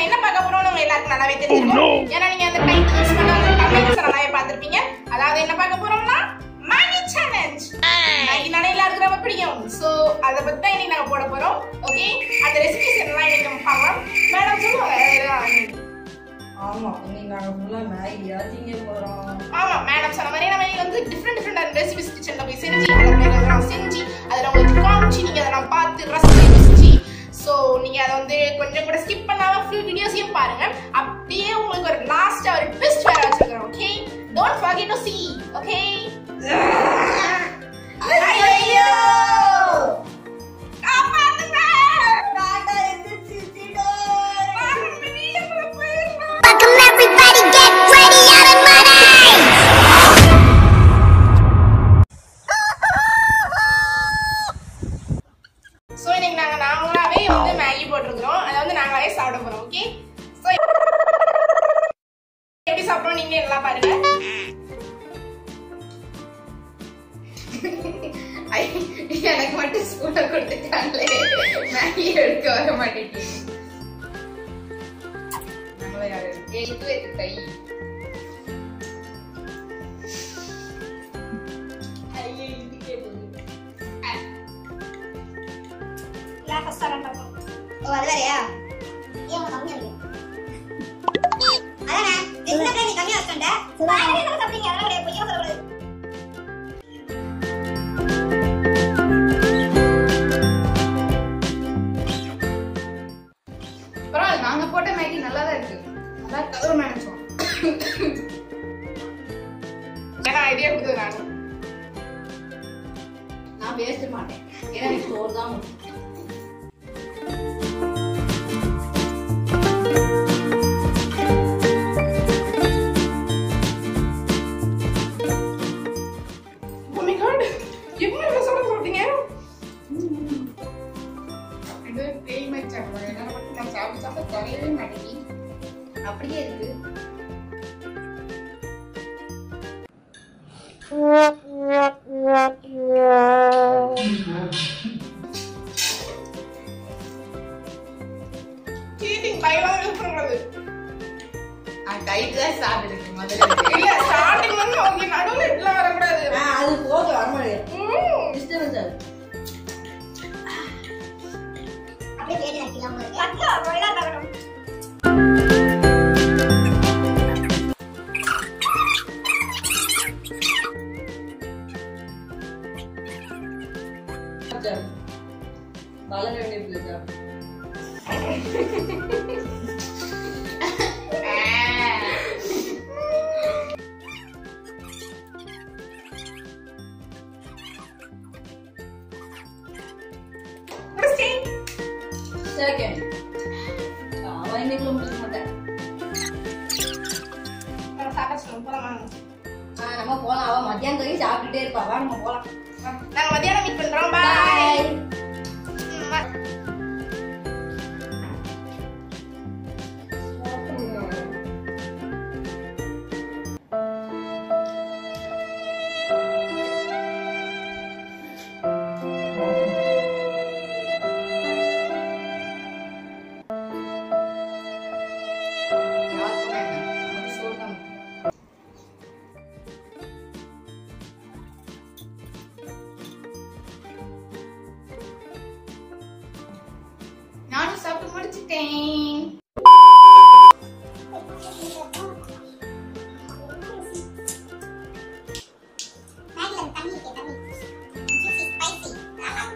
நம்ம என்ன பார்க்க போறோம்னு உங்க எல்லாருக்கும் நல்லாவே தெரிஞ்சிருக்கும் ஏன்னா நீங்க அந்த டைட்டில்ஸ் அந்த கமெண்ட்ஸ் நல்லாவே பார்த்திருப்பீங்க அதாவது என்ன பார்க்க போறோம்னா மேகி சேலஞ்ச் மேகினாலே எல்லாருக்கும் ரொம்ப பிடிக்கும் சோ அத பத்தி தான் இன்னைக்கு நாங்க போட போறோம் ஓகே அந்த ரெசிபிஸ் எல்லாம் இன்னைக்கு நம்ம பார்க்கலாம் மேடம் சொல்லுவாங்க ஆமா இன்னைக்கு நாங்க ஃபுல்லா மேகியா திங்க போறோம் ஆமா மேடம் சொன்ன மாதிரி நம்ம இன்னைக்கு வந்து டிஃப்ரெண்ட் டிஃப்ரெண்ட் ரெசிபிஸ் கிச்சன்ல போய் செஞ்சு அதில் அதெல்லாம் செஞ்சு அதில் உங்களுக்கு காமிச்சு நீங்க அதெல்லாம் பார்த்து ரசிச்சு ருசிச்சு ஸோ நீங்க அதை வந்து கொஞ்சம் கூட ஸ்கிப் பண்ணாம ஃபுல் வீடியோஸையும் பாருங்க அப்படியே உங்களுக்கு ஒரு லாஸ்டா ஒரு ட்விஸ்ட் வேற வச்சிருக்கோம் okay don't forget to see okay ஐயோ காப்பாத்துங்க டாடா எந்திரிச்சு Welcome everybody, get ready, out of money! So இன்னைக்கு நாங்க நாங்களாவே வந்து மேகி போட்டிருக்கிறோம் அதை வந்து நாங்களாவே சாப்பிட போறோம் ஓகே ஸோ எப்படி சாப்பிடுறோம் நீங்க எல்லாம் பாருங்க ஐ, எனக்கு மட்டும் ஸ்பூனை கொடுத்துட்டாங்களே மேகி எடுக்க வர மாட்டேங்குது நம்மள யாரு எடுத்து வைத்து கை ஐயோ இதுக்கே போகுது நான் first வரேன் பாப்போம். ஓ, அது வேறயா? ஏன் உனக்கு கம்மியா இருக்கு? அதானே, ரெண்டு நாள் நீ கம்மியா வச்சுட்ட. வாயிலே நம்ம சாப்பிட்டீங்க, அதெல்லாம் கிடையாது, பொய்யா சொல்லக்கூடாது. பரவாயில்ல நாங்க போட்ட மேகி நல்லா தான் இருக்கு நல்லா தவிர நினைச்சோம் ஏன்னா ஐடியா கொடுத்தது நான் நான் பேச மாட்டேன் ஏன்னா எனக்கு சோறு தான் முக்கியம். Oh my god எப்படி இவ்வளவு சாப்பிட சொல்றீங்க இது பேய் மச்சான் என்ன மட்டும் நான் சாப்பிட்டு சாப்பிட்டு குறையவே மாட்டேங்கி அப்படியே இருக்கு சீட்டிங் பயங்கரமா யூஸ் பண்ணக்கூடாது டைட் தான் சாப்பிடுறேன் முதல்ல இல்ல ஸ்டார்டிங் வந்து அவங்க நடுவுல இப்படிலாம் வரக்கூடாது அது போக வரமாட்டேன் ம். டிஸ்டர்பன்ஸ் ஆகுது அப்படியே பேதி நக்கிலாம் உங்களுக்கு. அக்கா, வயலா தகரம். வளர வேண்டிய பிள்ளை சாப்பிடு. Christy. Second. அவன் இன்னைக்கு முடிக்க மாட்டேன் நம்ம சாப்பிட சொல்லுவோம், போலாமா? ஆ, நம்ம போலாம் அவன் மத்தியானம் வரைக்கும் சாப்பிட்டுட்டே இருப்பா வா நம்ம போலாம் நாங்க மத்தியானம் மீட் பண்றோம் Bye. பாய் யாருக்கும் வேண்டாம். நமக்கு சோறு தான் முக்கியம். நானும் சாப்பிட்டு முடிச்சிட்டேன் மேகில தண்ணி இருக்கு, தண்ணி. Juicy, spicy. ஆஹா.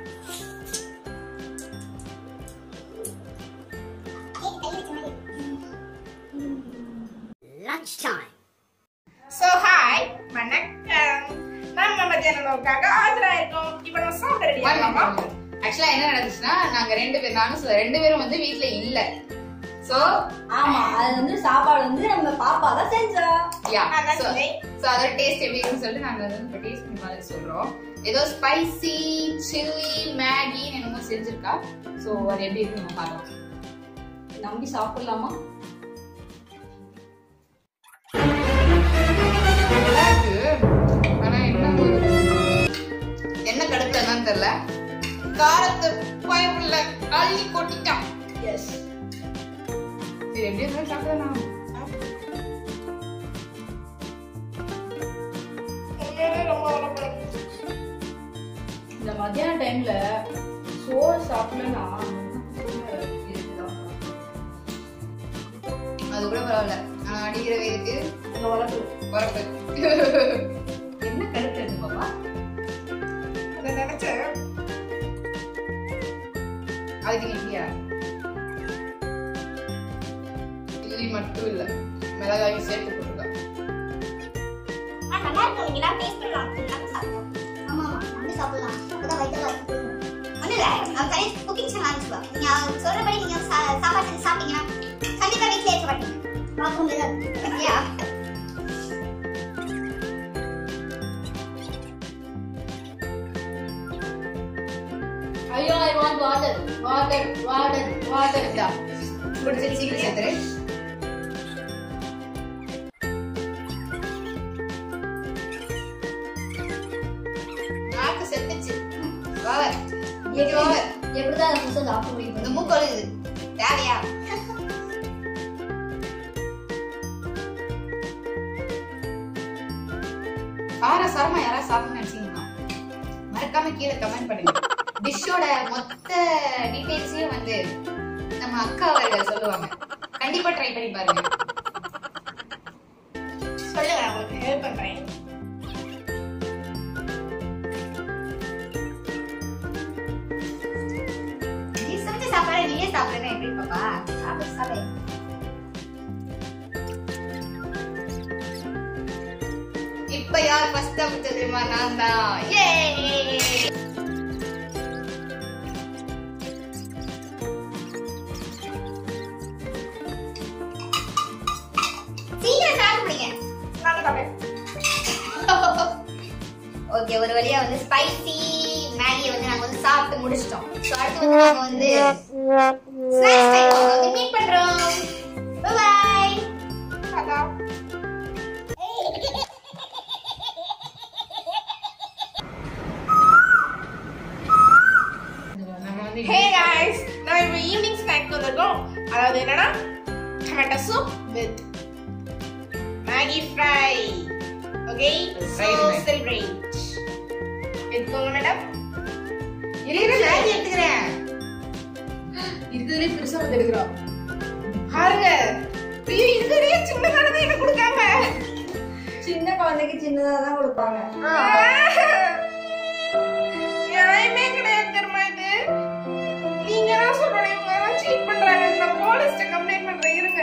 ஏய், தண்ணி வச்ச மாதிரி. சோ ஹாய் வணக்கம் நம்ம மத்தியானம் உணவுக்காக ஆஜராயிருக்கோம் இப்போ நம்ம சாப்பிட ரெடி ஆகலாமா ஆக்சுவலா என்ன நடந்துச்சுன்னா நாங்க ரெண்டு பேர் நானும் சொல்ல ரெண்டு பேரும் வந்து வீட்ல இல்ல சோ ஆமா அது வந்து சாப்பாடு வந்து நம்ம பாப்பா தான் செஞ்சா யா அதான் சோ சொன்னேன். சோ அதோட டேஸ்ட் எப்படி இருக்குன்னு சொல்லிட்டு நாங்க வந்து இப்ப டேஸ்ட் பண்ணி பார்த்து சொல்றோம் ஏதோ ஸ்பைசி சில்லி மேகி என்னமோ செஞ்சிருக்கா சோ அது எப்படி இருக்கு நம்ம பார்க்கலாம் நம்பி சாப்பிடலாமா நல்லா இருக்கு ஆனா என்ன ஒரு என்ன கடுக்கலன்னு தெரியல காரத்தை பயமுள்ள அள்ளி கொட்டிட்டான் எஸ் சரி எப்படி இருந்தாலும் சாப்பிடலாம் உண்மையிலே ரொம்ப வளர்ப்பேன் இந்த மத்தியான டைம்ல சோறு சாப்பிடலன்னா இருக்குதான் அது கூட பரவாயில்ல ஆனா அடிக்கிற வெயிலுக்கு இந்த வளர்ப்பு உரப்பு என்ன கருத்து இருக்கு பாப்பா அதை நினைச்சேன் அதுக்கு நிக்கியா இல்லி மட்டும் இல்ல மிளகாயும் சேர்த்து போட்டுருக்கா ஆ நல்லா இருக்கும் நீங்க தான் டேஸ்ட் பண்ணலாம் எல்லாமே சாப்பிடலாம் ஆமா ஆமா நம்ம சாப்பிடலாம் அப்பதான் வயித்துல ஒன்றும் இல்லை அவன் கடைசி குக்கிங் சேனல் ஆரம்பிச்சுவா நீங்க அவ சொல்றபடி நீங்க சா- சாப்பாடு செஞ்சு சாப்பிட்டீங்கன்னா கண்டிப்பா வீட்டிலே இருக்க மாட்டீங்க பார்க்கும் யா ஐயோ I want water water water water இந்தா, குடிச்சு சீக்கிரம் சேர்த்துரு நாக்கு செத்துச்சு வாவ எப்படி வாவ எப்படிதான் அந்த புதுசை சாப்பிட இந்த முடியும் மூக்கு வலிக்குது தேவையா கார சாரமா யாராவது சாப்பிடணும்னு நினைச்சீங்கன்னா மறக்காம கீழே கமெண்ட் பண்ணுங்க டிஷ்ஷோட மொத்த டீடைல்ஸையும் வந்து நம்ம அக்கா அவர்கள் சொல்லுவாங்க கண்டிப்பா ட்ரை பண்ணி பாருங்க சொல்லுங்க நான் உங்களுக்கு ஹெல்ப் பண்றேன் நீ சமைச்ச சாப்பாடு நீயே சாப்பிடுறேன் எப்படி பாப்பா சாப்பிடு சாப்பிடு இப்ப யார் ஃபர்ஸ்ட் அமைச்சது தெரியுமா நான் தான் ஏ சீக்கிரம் சாப்பிடுங்க நாங்க சாப்பிட்டேன் ஓகே ஒரு வழியா வந்து ஸ்பைசி மேகியை வந்து நாங்க வந்து சாப்பிட்டு முடிச்சிட்டோம் ஸோ அடுத்து வந்து நாங்க வந்து ஸ்நாக்ஸ் டைம் வந்து மீட் பண்றோம் பாய் தாத்தா நம்ம வந்து ஹே गाइस நான் இப்போ ஈவினிங் ஸ்நாக் வந்திருக்கோம் அதாவது என்னன்னா tomato soup with Maggi fry okay so Fried Maggi. Celebrate எடுத்துக்கோங்க மேடம் இரு மேகி எடுத்துக்கிறேன் இருக்கிறதுலே பெருசா வந்து எடுக்கிறோம் பாருங்க ஐயோ இதுலயே சின்னதானது எனக்கு கொடுக்காம சின்ன குழந்தைக்கு சின்னதா தான் கொடுப்பாங்க நியாயமே கிடையாது தெரியுமா இது நீங்க தான் சொல்றீங்க இவங்க எல்லாம் சீட் பண்றாங்க நான் போலீஸ்ட்ட கம்ப்ளைண்ட் பண்றேன் இருங்க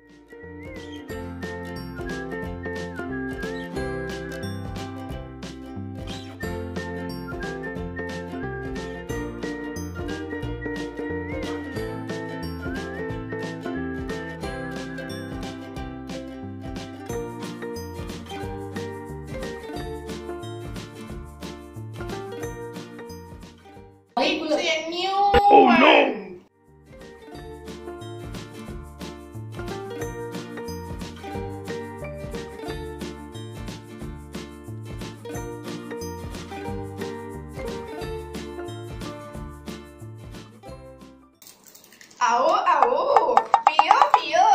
It's a new oh, one. Ao, ao, pio, pio.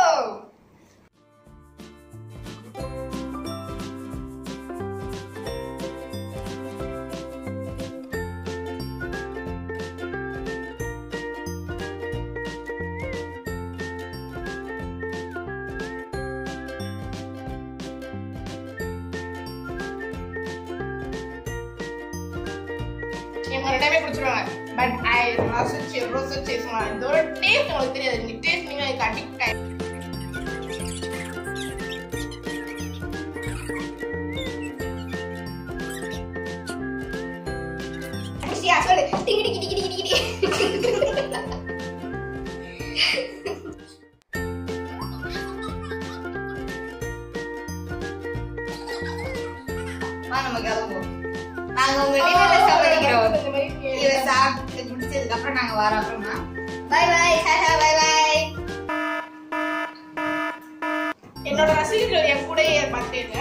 இவங்க ரெண்டாமே குடிச்சிருவாங்க பட் ஐ ரசிச்சு ருசிச்சு சொன்னாங்க இதோட டேஸ்ட் உங்களுக்கு தெரியாது நீங்க டேஸ்ட் நீங்க அதுக்கு அடிக்ட் ஆகி முடிச்சியா சொல்லு டிங்கி டிங்கி டிங்கி டிங்கி டிங்கி வா நம்ம கிளம்புவோம் நாங்க உங்க டின்னர்ல சம்மதிக்கிறோம் இந்த மாதிரி இதை சாப்பிட்டு முடிச்சதுக்கு அப்புறம் நாங்க வரோம் அப்புறமா பை பை டாடா பை பை என்னோட ரசிகர்கள் என் கூடயே பார்த்தேங்க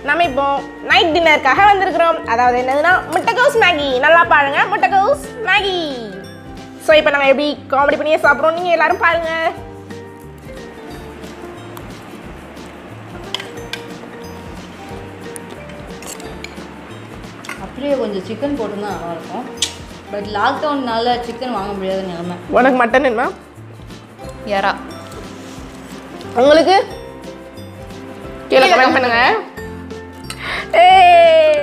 நம்ம இப்போ நைட் டின்னருக்காக வந்திருக்கிறோம் அதாவது என்னதுன்னா முட்டைகோஸ் மேகி நல்லா பாருங்க முட்டைகோஸ் மேகி ஸோ இப்போ நம்ம எப்படி காமெடி பண்ணியே சாப்பிட்றோம் நீங்கள் எல்லாரும் பாருங்க அப்படியே கொஞ்சம் சிக்கன் போட்டுருந்தா நல்லாயிருக்கும் பட் லாக்டவுன்னால சிக்கன் வாங்க முடியாத நிலைமை உனக்கு மட்டன் என்ன யாரா உங்களுக்கு கீழே கமெண்ட் பண்ணுங்க ஏய்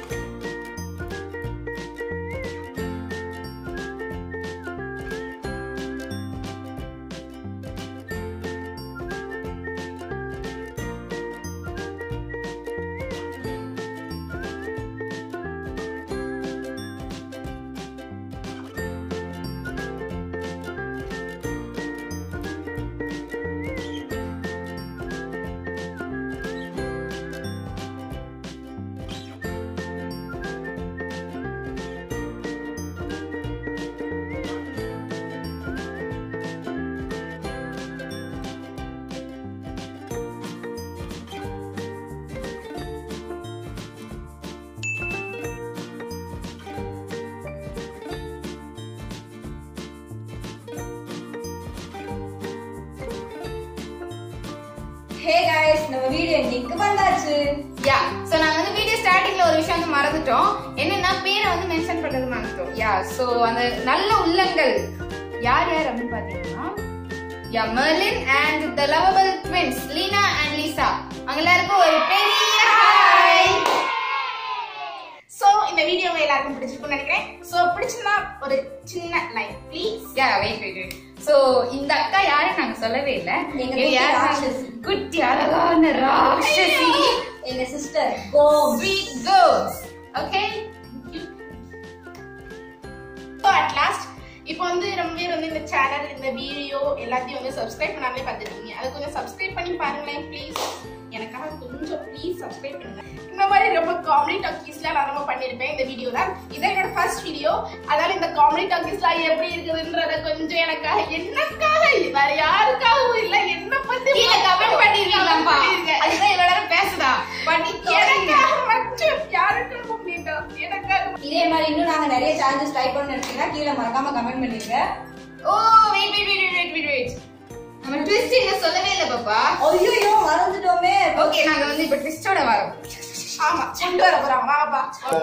ஹே गाइस நம்ம வீடியோ இன்னைக்கு வந்தாச்சு யா சோ நாங்க வந்து வீடியோ ஸ்டார்டிங்ல ஒரு விஷயம் வந்து மறந்துட்டோம் என்னன்னா பேரை வந்து மென்ஷன் பண்றது மறந்துட்டோம் யா சோ அந்த நல்ல உள்ளங்கள் யார் யார் அப்படின்னு பாத்தீங்கன்னா yeah Merlin and the lovable twins Leena and Lisa அவங்க எல்லாருக்கும் ஒரு பெரிய ஹாய் ஸோ இந்த வீடியோ உங்க எல்லாருக்கும் பிடிச்சிருக்கும்னு நினைக்கிறேன் ஸோ பிடிச்சிருந்தா ஒரு சின்ன like please yeah wait wait wait so இந்த அக்கா யாரும் நாங்க சொல்லவே இல்ல எங்க இது குட்டி யாரு? ராட்சசி. குட்டி அழகான ராட்சசி எங்க சிஸ்டர் கோம் sweet girls okay so at last இப்போ வந்து ரொம்ப பேர் வந்து இந்த சேனல் இந்த வீடியோ எல்லாத்தையும் வந்து சப்ஸ்கிரைப் பண்ணாமலே பார்த்துருக்கீங்க அதை கொஞ்சம் சப்ஸ்கிரைப் பண்ணி பாருங்களேன் ப்ளீஸ் எனக்காக கொஞ்சம் ப்ளீஸ் சப்ஸ்கிரைப் பண்ணுங்க இந்த மாதிரி ரொம்ப காமெடி டாக்கீஸ்லாம் நான் ரொம்ப பண்ணியிருப்பேன் இந்த வீடியோ தான் இதான் என்னோட ஃபர்ஸ்ட் வீடியோ அதனால இந்த காமெடி டாக்கீஸ்லாம் எப்படி இருக்குதுன்றத கொஞ்சம் எனக்காக என்னக்காக வேற யாருக்காகவும் இல்லை என்ன பத்தி கீழே கமெண்ட் பண்ணிருக்கீங்களாப்பா பண்ணிருங்க. அதுதான் இவ்வளவு நேரம் பேசுதா பண்ணி எனக்காக மட்டும் யாருக்கும் பண்ணிட்டோம் எனக்காக இதே மாதிரி இன்னும் நாங்க நிறைய சேலஞ்சஸ் ட்ரை பண்ண நினைச்சீங்கன்னா கீழே மறக்காம கமெண்ட் பண்ணிருங்க oh wait wait wait wait wait wait நம்ம ட்விஸ்ட் இன்னும் சொல்லவே இல்ல பாப்பா ஐயோ மறந்துட்டோமே ஓகே நாங்க வந்து இப்ப ட்விஸ்டோட வரோம் ஆமா கொண்டு வர போறாங்க வாப்பா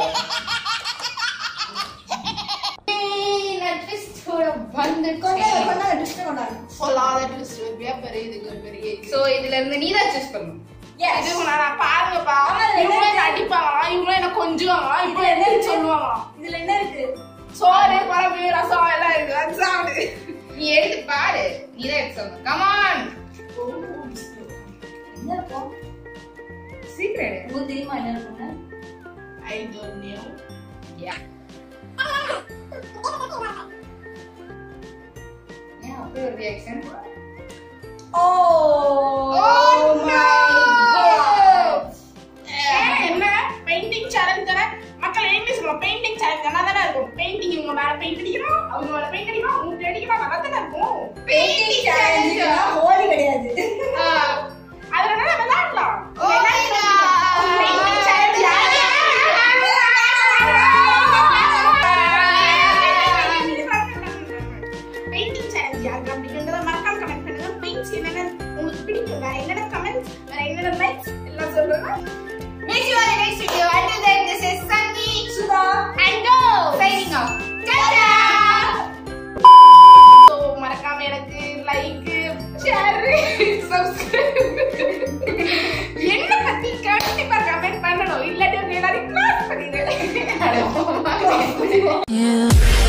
ஏய், நான் ட்விஸ்டோட வந்து கொண்டாடு கொண்டாடு டிஸ்ட் கொண்டாடு சொல்லாத ட்விஸ்ட் ஒரு பெரிய இதுக்கு ஒரு பெரிய இது. சோ இதுல இருந்து நீ தான் சூஸ் பண்ணணும் எஸ் இது நான் பாருங்கப்பா ஆமா, இதுல இவங்களும் என்ன என்ன அடிப்பாங்களா இவங்களும் என்ன கொஞ்சுவாங்களா இப்போ இதுல என்ன என்ன இருக்கு? சொல்லுவாங்களா இதுல என்ன இருக்கு சோறு குழம்பு ரசம் எல்லாம் இருக்கு அது சாப்பிடு நீ எடுத்து பாரு நீ தான் எடுத்து சொல்லணும் கமான் என்ன இருக்கும் சீக்கிரம் உங்களுக்கு தெரியுமா என்ன இருக்கும்னு ஐ டோன்ட் நோ யா ஏன் அப்படி ஒரு reaction oh Oh my God. என்ன பெயிண்டிங் சேலஞ்ச் தானே மக்கள் என்ன சொல்லுவோம் பெயிண்டிங் சேலஞ்ச் நல்லா தானே இருக்கும் பெயிண்டிங் இவங்க மேல பெயிண்ட் அடிக்கணும் அவங்க மேல பெயிண்ட் அடிக்கணும் அவங்க அடிக்கணும் நல்லா தானே இருக்கும் பெயிண்டிங் சேலஞ்ச் ஹோலி கிடையாது அதுல நம்ம விளையாடலாம் Oh my God. Painting challenge painting challenge யாருக்கு அப்படின்றத மறக்காம கமெண்ட் பண்ணுங்க பெயிண்ட்ஸ் என்னென்ன உங்களுக்கு பிடிக்கும் வேற என்னென்ன கமெண்ட்ஸ் வேற என்னென்ன லைக்ஸ் எல்லாம் சொல்லுங்க Meet you on the next video. Until then, this is Sunny Sudha and Go signing off. Ta-da! So மறக்காம எனக்கு லைக் ஷேர் சப்ஸ்கிரைப் என்ன பத்தி கண்டிப்பா கமெண்ட் பண்ணணும் இல்லாட்டி உங்க எல்லாரையும் க்ளோஸ் பண்ணிடுறேன் Yeah.